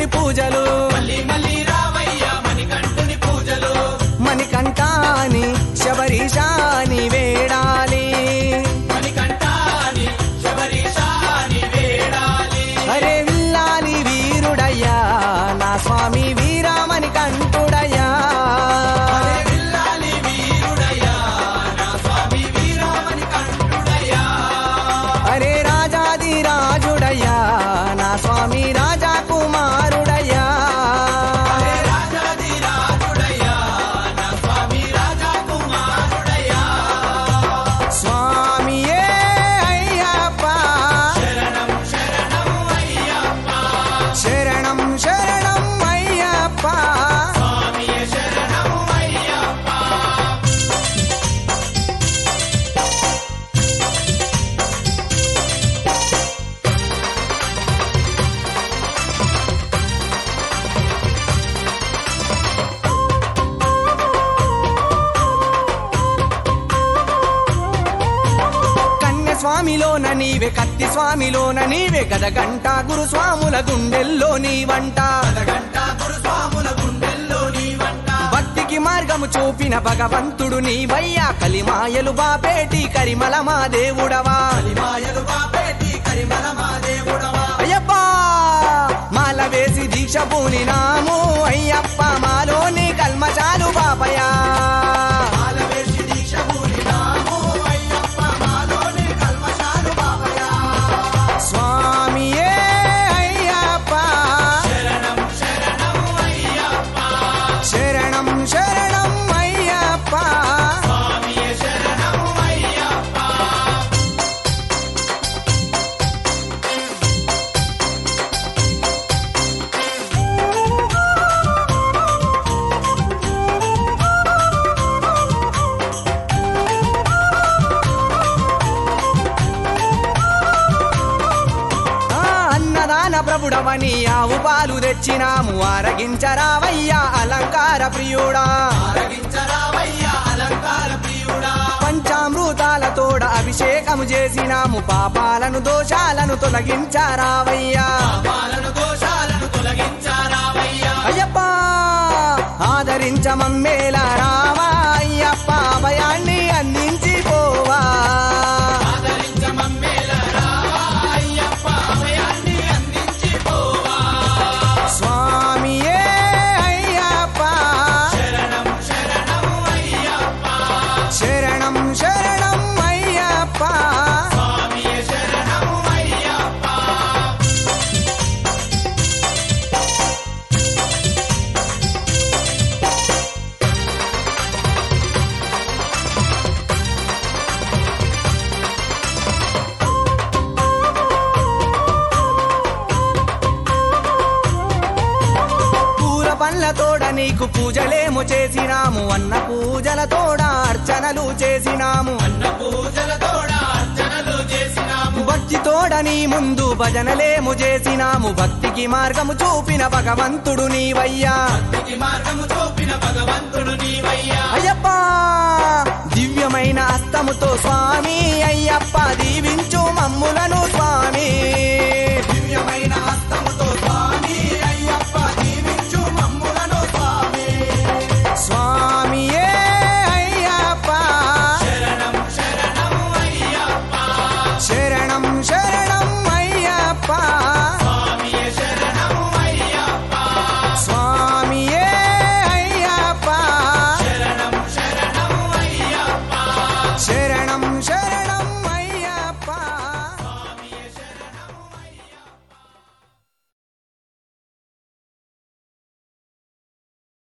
మణికంఠుని పూజలు మళ్ళీ మళ్ళీ రావయ్యా మణికంఠుని పూజలు మణికంఠాని శబరీషాని వేడాలి మణికంఠాని శబరీషాని వేడాలి అరే విల్లాలి వీరుడయ్యా నా స్వామి వీరామణి కంఠుడయ్యా అరే విల్లాలి వీరుడయ్యా నా స్వామి వీరామణి కంఠుడయ్యా అరే రాజాది రాజుడయ్యా నా స్వామి రాజా కుమారుడయ్యా అరే రాజాది రాజుడయ్యా నా స్వామి రాజా కుమారుడయ్యా స్వామియే అయ్యప్ప శరణం శరణం అయ్యప్ప శరణం శరణం అయ్యప్ప స్వామియ శరణం అయ్యప్ప కన్య స్వామిలోన నీవే కత్తి స్వామిలోన నీవే గదగంట గురు స్వాముల గుండెల్లో నీ వంట గంట గురుస్వాముల గుండెల్లో నీ వంట భక్తికి మార్గము చూపిన భగవంతుడు నీవయ్యా కలిమాయలు బాపేటి కరిమల మా దేవుడవా మాయలు బాపేటి కరిమల మా దేవుడవా అయ్యప్ప మాల వేసి దీక్ష పూనినాము అయ్యప్ప మాలోని కల్మచాలు బాపయా మాలవేషి దీక్ష పూనినాము అయ్యప్ప మాలోని కల్మషాలు బాపయా స్వామియే అయ్యప్ప శరణం శరణం అయ్యప్ప శరణం శరణం అయ్యప్ప స్వామియ శరణం అయ్యప్ప ఆ అన్నదాన ప్రభుడవని ఆవు పాలు తెచ్చినాము ఆరగించరావయ్యా అలంకార ప్రియుడా ఆరగించరావయ్యా అలంకార ప్రియుడా పంచామృతాలతోడ అభిషేకము చేసినాము పాపాలను దోషాలను తొలగించారావయ్యా పాపాలను దోషాలను తొలగించారావయ్యా అయ్యప్ప ఆదరించ మమ్మేల రావా అయ్యప్ప అభయాన్ని అందించి పోవా ఆదరించ మమ్మేల రావా అయ్యప్ప అభయాన్ని అందించి పోవా స్వామియే అయ్యప్ప శరణం శరణం అయ్యప్ప శరణం శరణం అయ్యప్ప స్వామియ శరణం అయ్యప్ప పూల పండ్లతోడ నీకు పూజలేము చేసినాము అన్న పూజలతోడ అర్చనలు చేసినాము అన్న పూజలతోడ అర్చనలు చేసినాము భక్తితోడ నీ ముందు భజనలేము చేసినాము భక్తికి మార్గము చూపిన భగవంతుడు నీవయ్యా భక్తికి మార్గము చూపిన భగవంతుడు నీవయ్యా అయ్యప్ప దివ్యమైన హస్తముతో స్వామి